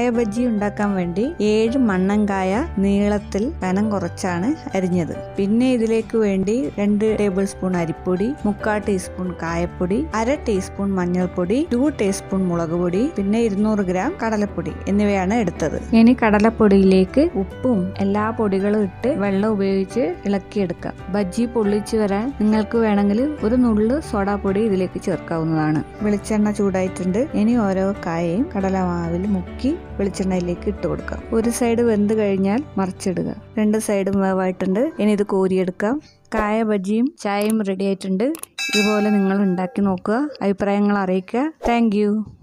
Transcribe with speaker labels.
Speaker 1: കായ ബജ്ജി ഉണ്ടാക്കാൻ വേണ്ടി ഏഴ് മണ്ണങ്കായ നീളത്തിൽ കനം കുറച്ചാണ് അരിഞ്ഞത് പിന്നെ ഇതിലേക്ക് വേണ്ടി രണ്ട് ടേബിൾ സ്പൂൺ അരിപ്പൊടി മുക്കാൽ ടീസ്പൂൺ കായപ്പൊടി അര ടീസ്പൂൺ മഞ്ഞൾപ്പൊടി ടു ടീസ്പൂൺ മുളക് പൊടി പിന്നെ ഇരുന്നൂറ് ഗ്രാം കടലപ്പൊടി എന്നിവയാണ് എടുത്തത് ഇനി കടലപ്പൊടിയിലേക്ക് ഉപ്പും എല്ലാ പൊടികളും ഇട്ട് വെള്ളം ഉപയോഗിച്ച് ഇളക്കിയെടുക്കാം ബജ്ജി പൊള്ളിച്ച് വരാൻ നിങ്ങൾക്ക് വേണമെങ്കിൽ ഒരു നുള്ളു സോഡാപ്പൊടി ഇതിലേക്ക് ചേർക്കാവുന്നതാണ് വെളിച്ചെണ്ണ ചൂടായിട്ടുണ്ട് ഇനി ഓരോ കായയും കടലമാവിൽ മുക്കി വെളിച്ചെണ്ണയിലേക്ക് ഇട്ട് കൊടുക്കാം ഒരു സൈഡ് വെന്ത് കഴിഞ്ഞാൽ മറിച്ചിടുക രണ്ട് സൈഡും വേവായിട്ടുണ്ട് ഇനി ഇത് കോരിയെടുക്കാം കായ ബജിയും ചായയും റെഡി ആയിട്ടുണ്ട് ഇതുപോലെ നിങ്ങൾ ഉണ്ടാക്കി നോക്കുക അഭിപ്രായങ്ങൾ അറിയിക്കുക താങ്ക്